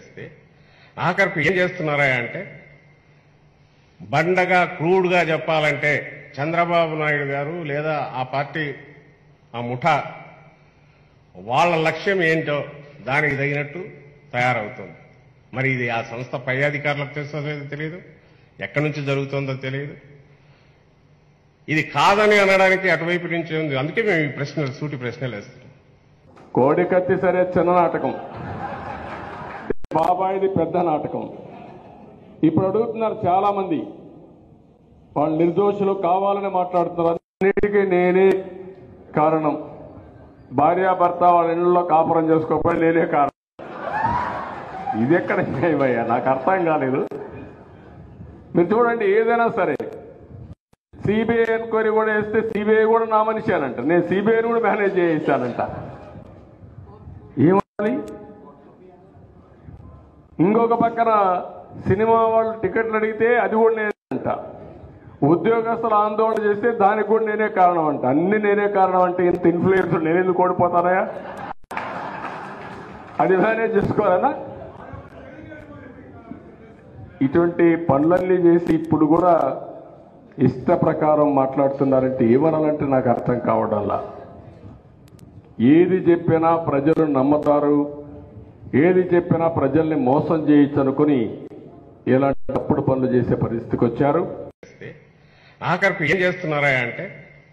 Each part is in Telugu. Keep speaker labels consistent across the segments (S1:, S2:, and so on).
S1: చేస్తే ఆఖరికి ఏం చేస్తున్నారా అంటే బండగా క్రూడ్గా చెప్పాలంటే చంద్రబాబు నాయుడు గారు లేదా ఆ పార్టీ ఆ ముఠా వాళ్ళ లక్ష్యం ఏంటో దానికి తగినట్టు తయారవుతుంది మరి ఇది ఆ సంస్థ పై అధికారులకు తెలుసో లేదో తెలియదు ఎక్కడి నుంచి జరుగుతుందో తెలియదు ఇది కాదని అనడానికి అటువైపు నుంచి ఉంది అందుకే మేము ఈ ప్రశ్నలు సూటి ప్రశ్నలు వేస్తున్నాం
S2: కోడి కత్తి సరే చిన్న నాటకం బాబాయిది పెద్ద నాటకం ఇప్పుడు అడుగుతున్నారు చాలా మంది వాళ్ళు నిర్దోషులు కావాలని మాట్లాడుతున్నారు అన్నిటికీ నేనే కారణం భార్యాభర్త వాళ్ళ ఇళ్లలో కాపురం చేసుకోకపోయి నేనే కారణం ఇది ఎక్కడ న్యాయమయ్యా నాకు అర్థం కాలేదు మీరు చూడండి ఏదైనా సరే సిబిఐ ఎంక్వైరీ కూడా వేస్తే సిబిఐ కూడా నా మనిషి అనంట నేను సిబిఐని కూడా మేనేజ్ చేయిస్తానంట ఏమనాలి ఇంకొక పక్కన సినిమా వాళ్ళు టికెట్లు అడిగితే అది కూడా నేనే అంట ఉద్యోగస్తులు ఆందోళన చేస్తే దానికి కూడా నేనే కారణం అంట అన్ని నేనే కారణం అంటే ఇంత ఇన్ఫ్లుయెన్స్ నేను ఎందుకు ఓడిపోతానయా అది మేనేజ్ చేసుకోవాలనా ఇటువంటి పనులన్నీ చేసి ఇప్పుడు కూడా ఇష్ట ప్రకారం మాట్లాడుతున్నారంటే ఏమనాలంటే నాకు అర్థం కావడంలా ఏది చెప్పినా ప్రజలు నమ్ముతారు ఏది చెప్పినా ప్రజల్ని మోసం చేయొచ్చు అనుకుని ఇలాంటి తప్పుడు పనులు చేసే పరిస్థితికి వచ్చారు
S1: చేస్తే ఆఖరికి ఏం చేస్తున్నారా అంటే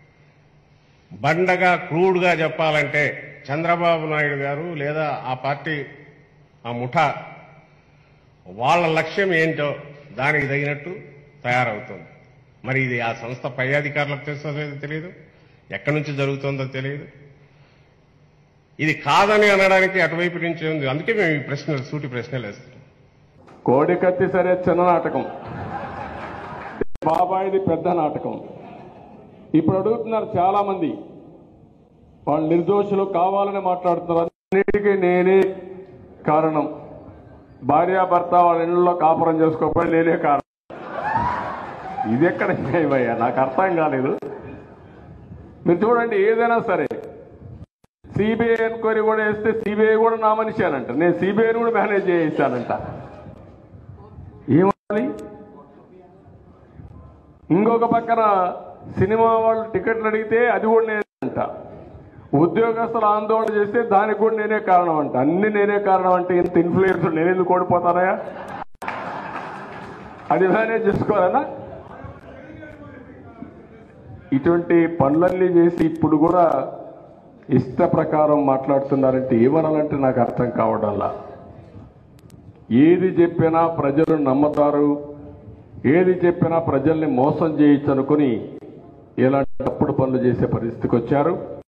S1: బండగా క్రూడ్గా చెప్పాలంటే చంద్రబాబు నాయుడు గారు లేదా ఆ పార్టీ ఆ ముఠా వాళ్ళ లక్ష్యం ఏంటో దానికి తగినట్టు తయారవుతుంది మరి ఇది ఆ సంస్థ పై అధికారులకు తెలుసో లేదో తెలియదు ఎక్కడి నుంచి జరుగుతుందో తెలియదు ఇది కాదని అనడానికి అటువైపు నుంచి ఉంది అందుకే మేము ఈ ప్రశ్నలు సూటి ప్రశ్నలు వేస్తున్నాం
S2: కోడి కత్తి సరే చిన్న నాటకం బాబాయిది పెద్ద నాటకం ఇప్పుడు అడుగుతున్నారు చాలా మంది వాళ్ళు నిర్దోషులు కావాలని మాట్లాడుతున్నారు అన్నిటికీ నేనే కారణం భార్యాభర్త వాళ్ళ ఇళ్లలో కాపురం చేసుకోకపోయి నేనే కారణం ఇది ఎక్కడ న్యాయమయ్యా నాకు అర్థం కాలేదు మీరు చూడండి ఏదైనా సరే సిబిఐ ఎంక్వైరీ కూడా వేస్తే సిబిఐ కూడా నా మనిషి అనంట నేను సిబిఐని కూడా మేనేజ్ చేయిస్తానంట ఏమనాలి ఇంకొక పక్కన సినిమా వాళ్ళు టికెట్లు అడిగితే అది కూడా నేనే అంట ఉద్యోగస్తులు ఆందోళన చేస్తే దానికి కూడా నేనే కారణం అంట అన్ని నేనే కారణం అంటే ఇంత ఇన్ఫ్లుయెన్స్ నేను ఎందుకు ఓడిపోతానయా అది మేనేజ్ చేసుకోవాలనా ఇటువంటి పనులన్నీ చేసి ఇప్పుడు కూడా ఇష్ట ప్రకారం మాట్లాడుతున్నారంటే ఏమనాలంటే నాకు అర్థం కావడంలా ఏది చెప్పినా ప్రజలు నమ్ముతారు ఏది చెప్పినా ప్రజల్ని మోసం చేయొచ్చు అనుకుని ఇలాంటి తప్పుడు పనులు చేసే పరిస్థితికి వచ్చారు